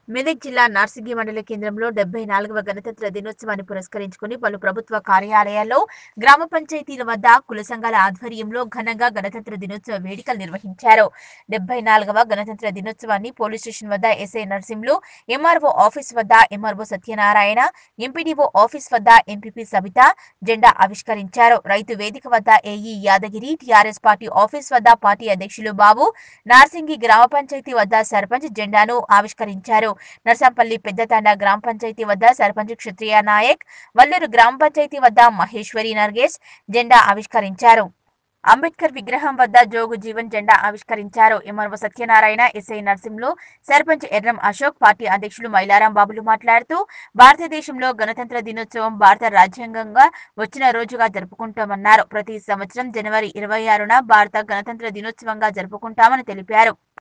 మెదక్ జిల్లా నార్సింగి మండల కేంద్రంలో డెబ్బై నాలుగవ గణతంత్ర దినోత్సవాన్ని పురస్కరించుకుని పలు ప్రభుత్వ కార్యాలయాల్లో గ్రామ పంచాయతీల వద్ద కుల సంఘాల ఆధ్వర్యంలో ఘనంగా గణతంత్ర దినోత్సవ వేడుకలు నిర్వహించారు డెబ్బై నాలుగవ గణతంత్ర దినోత్సవాన్ని పోలీస్ స్టేషన్ వద్ద ఎస్ఐ నర్సింలు ఎంఆర్ఓ ఆఫీస్ వద్ద ఎంఆర్ఓ సత్యనారాయణ ఎంపీడీఓ ఆఫీస్ వద్ద ఎంపీపీ సబిత జెండా ఆవిష్కరించారు రైతు వేదిక వద్ద AE Yadagiri TRS party office వద్ద పార్టీ అధ్యక్షులు బాబు నార్సింగి గ్రామ పంచాయతీ వద్ద సర్పంచ్ జెండాను ఆవిష్కరించారు నర్సంపల్లి పెద్దతండ గ్రామ పంచాయతీ వద్ద సర్పంచ్ క్షత్రియ నాయక్ వల్లూరు గ్రామ పంచాయతీ వద్ద మహేశ్వరి నర్గేష్ జెండా ఆవిష్కరించారు అంబేద్కర్ విగ్రహం వద్ద జోగు జీవన్ జెండా ఆవిష్కరించారు MRO Satyanarayana SI Narsimlu sarpanch Erram Ashok party అధ్యక్షులు మైలారాం బాబులు మాట్లాడుతూ భారతదేశంలో గణతంత్ర దినోత్సవం భారత రాజ్యాంగంగా వచ్చిన రోజుగా జరుపుకుంటామన్నారు ప్రతి సంవత్సరం జనవరి ఇరవై ఆరున భారత గణతంత్ర దినోత్సవంగా జరుపుకుంటామని తెలిపారు